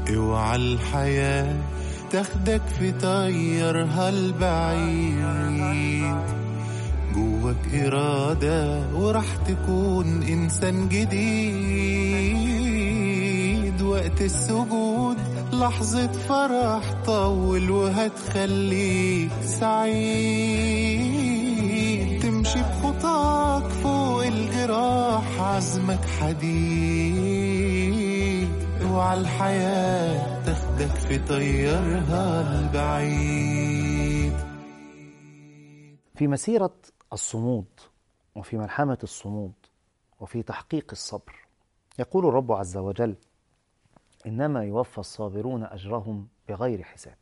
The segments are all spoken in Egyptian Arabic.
اوعى الحياة تاخدك في طيرها البعيد جواك إرادة وراح تكون إنسان جديد وقت السجود لحظة فرح طول وهتخليك سعيد تمشي بخطاك فوق الجراح عزمك حديد اوعى الحياة تاخدك في طيرها البعيد في مسيرة الصمود وفي ملحمة الصمود وفي تحقيق الصبر يقول الرب عز وجل إنما يوفى الصابرون أجرهم بغير حساب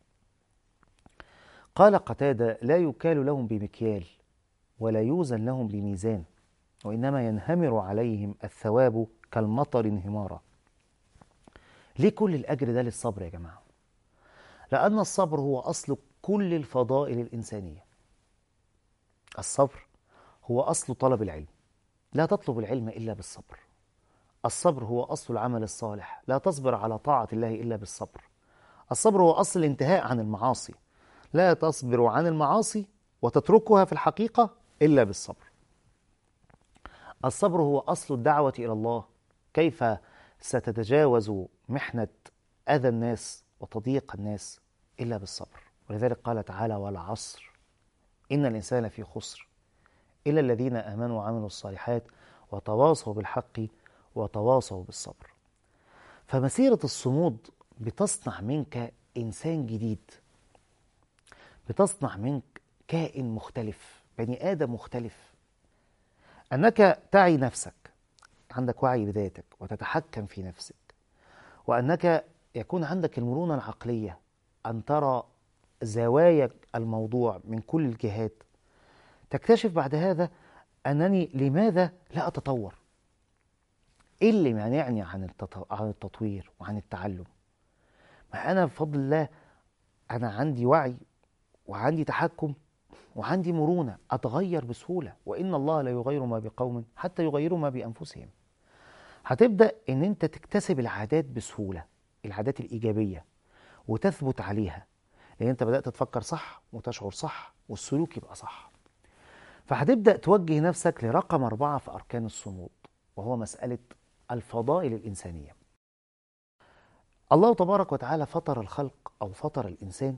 قال قتادة لا يكال لهم بمكيال ولا يوزن لهم بميزان وإنما ينهمر عليهم الثواب كالمطر انهمارا ليه كل الأجر ده للصبر يا جماعة؟ لأن الصبر هو أصل كل الفضائل الإنسانية الصبر هو أصل طلب العلم لا تطلب العلم إلا بالصبر الصبر هو أصل العمل الصالح لا تصبر على طاعة الله إلا بالصبر الصبر هو أصل الانتهاء عن المعاصي لا تصبر عن المعاصي وتتركها في الحقيقة إلا بالصبر الصبر هو أصل الدعوة إلى الله كيف ستتجاوز محنة أذى الناس وتضييق الناس إلا بالصبر ولذلك قال تعالى والعصر إن الإنسان في خسر إلا الذين آمنوا وعملوا الصالحات وتواصوا بالحق وتواصوا بالصبر فمسيرة الصمود بتصنع منك إنسان جديد بتصنع منك كائن مختلف بني آدم مختلف أنك تعي نفسك عندك وعي بذاتك وتتحكم في نفسك وأنك يكون عندك المرونة العقلية أن ترى زوايا الموضوع من كل الجهات تكتشف بعد هذا أنني لماذا لا أتطور إيه اللي مانعني عن عن التطوير وعن التعلم ما أنا بفضل الله أنا عندي وعي وعندي تحكم وعندي مرونة أتغير بسهولة وإن الله لا يغير ما بقوم حتى يغيروا ما بأنفسهم هتبدأ إن أنت تكتسب العادات بسهولة العادات الإيجابية وتثبت عليها لأن أنت بدأت تفكر صح وتشعر صح والسلوك يبقى صح فهتبدأ توجه نفسك لرقم أربعة في أركان الصمود وهو مسألة الفضائل الإنسانية الله تبارك وتعالى فطر الخلق أو فطر الإنسان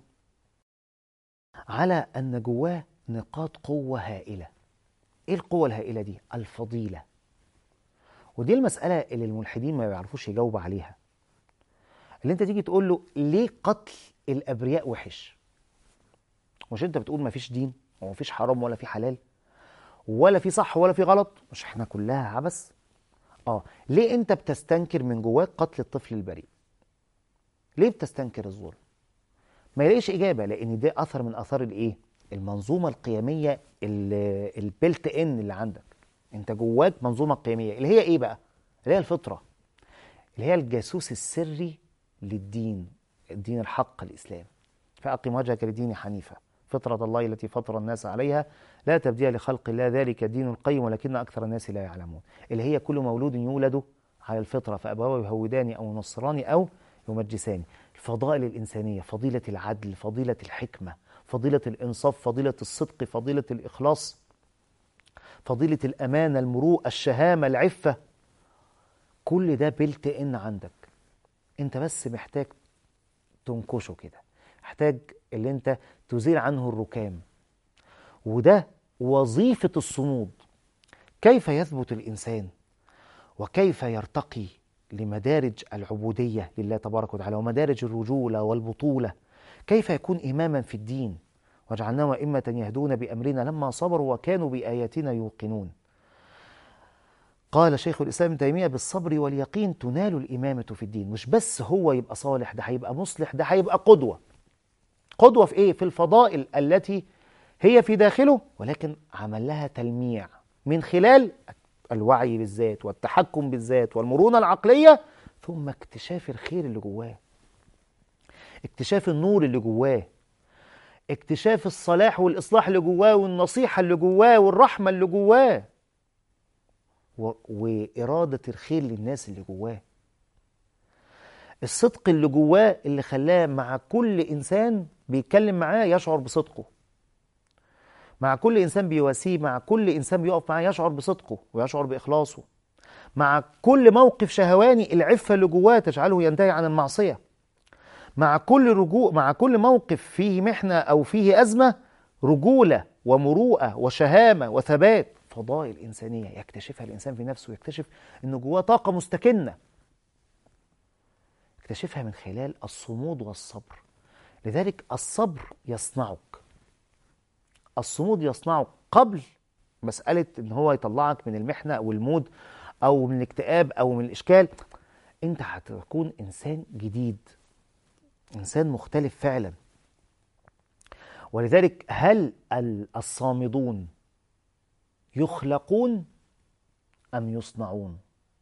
على أن جواه نقاط قوة هائلة إيه القوة الهائلة دي؟ الفضيلة ودي المسألة اللي الملحدين ما بيعرفوش يجاوبوا عليها اللي انت تيجي تقول له ليه قتل الأبرياء وحش مش انت بتقول ما فيش دين وما فيش حرام ولا في حلال ولا في صح ولا في غلط مش احنا كلها عبث اه ليه انت بتستنكر من جواك قتل الطفل البريء ليه بتستنكر الظلم ما يلاقيش اجابه لان ده اثر من اثار الايه المنظومه القيميه البلت ان اللي عندك انت جواك منظومه قيميه اللي هي ايه بقى اللي هي الفطره اللي هي الجاسوس السري للدين الدين الحق الاسلام فاقم وجهك للدين حنيفا فطرة الله التي فطر الناس عليها لا تبديل لخلق الله ذلك الدين القيم ولكن أكثر الناس لا يعلمون اللي هي كل مولود يولد على الفطرة فأبواه يهوداني أو ينصراني أو يمجساني الفضائل الإنسانية فضيلة العدل فضيلة الحكمة فضيلة الإنصاف فضيلة الصدق فضيلة الإخلاص فضيلة الأمانة المروءة الشهامة العفة كل ده بلت إن عندك أنت بس محتاج تنكشه كده محتاج اللي أنت تزيل عنه الركام وده وظيفة الصمود كيف يثبت الإنسان وكيف يرتقي لمدارج العبودية لله تبارك وتعالى ومدارج الرجولة والبطولة كيف يكون إماما في الدين وجعلناهم أئمة يهدون بأمرنا لما صبروا وكانوا بآياتنا يوقنون قال شيخ الإسلام ابن تيمية بالصبر واليقين تنال الإمامة في الدين مش بس هو يبقى صالح ده هيبقى مصلح ده هيبقى قدوة قدوة في إيه؟ في الفضائل التي هي في داخله ولكن عمل لها تلميع من خلال الوعي بالذات والتحكم بالذات والمرونة العقلية ثم اكتشاف الخير اللي جواه اكتشاف النور اللي جواه اكتشاف الصلاح والإصلاح اللي جواه والنصيحة اللي جواه والرحمة اللي جواه و... وإرادة الخير للناس اللي جواه الصدق اللي جواه اللي خلاه مع كل انسان بيتكلم معاه يشعر بصدقه مع كل انسان بيواسيه مع كل انسان بيقف معاه يشعر بصدقه ويشعر باخلاصه مع كل موقف شهواني العفه اللي جواه تجعله ينتهي عن المعصيه مع كل رجوع مع كل موقف فيه محنه او فيه ازمه رجوله ومروءه وشهامه وثبات فضائل انسانيه يكتشفها الانسان في نفسه يكتشف ان جواه طاقه مستكنه يكتشفها من خلال الصمود والصبر لذلك الصبر يصنعك الصمود يصنعك قبل مسألة إن هو يطلعك من المحنة أو المود أو من الاكتئاب أو من الإشكال أنت هتكون إنسان جديد إنسان مختلف فعلا ولذلك هل ال- الصامدون يخلقون أم يصنعون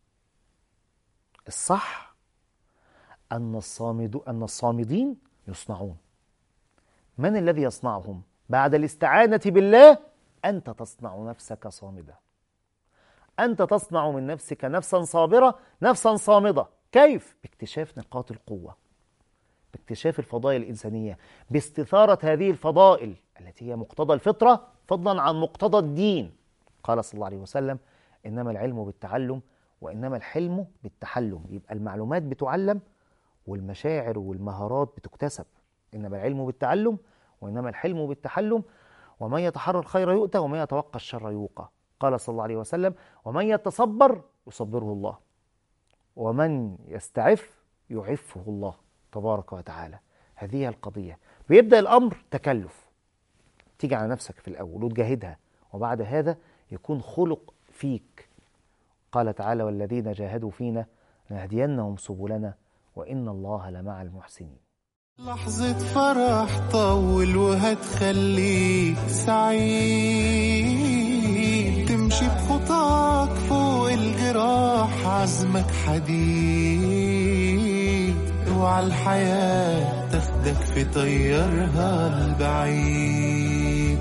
الصح أن الصامد أن الصامدين يصنعون من الذي يصنعهم بعد الاستعانة بالله أنت تصنع نفسك صامدة أنت تصنع من نفسك نفسا صابرة نفسا صامدة كيف؟ باكتشاف نقاط القوة باكتشاف الفضائل الإنسانية باستثارة هذه الفضائل التي هي مقتضى الفطرة فضلا عن مقتضى الدين قال صلى الله عليه وسلم إنما العلم بالتعلم وإنما الحلم بالتحلم يبقى المعلومات بتعلم والمشاعر والمهارات بتكتسب إنما العلم بالتعلم وإنما الحلم بالتحلم ومن يتحرى الخير يؤتى ومن يتوقى الشر يوقى قال صلى الله عليه وسلم ومن يتصبر يصبره الله ومن يستعف يعفه الله تبارك وتعالى هذه هي القضية بيبدأ الأمر تكلف تيجي على نفسك في الأول وتجاهدها وبعد هذا يكون خلق فيك قال تعالى والذين جاهدوا فينا لنهدينهم سبلنا وإن الله لمع المحسنين لحظة فرح طول وهتخليك سعيد تمشي بخطاك فوق الجراح عزمك حديد اوعى الحياة تاخدك في طيرها البعيد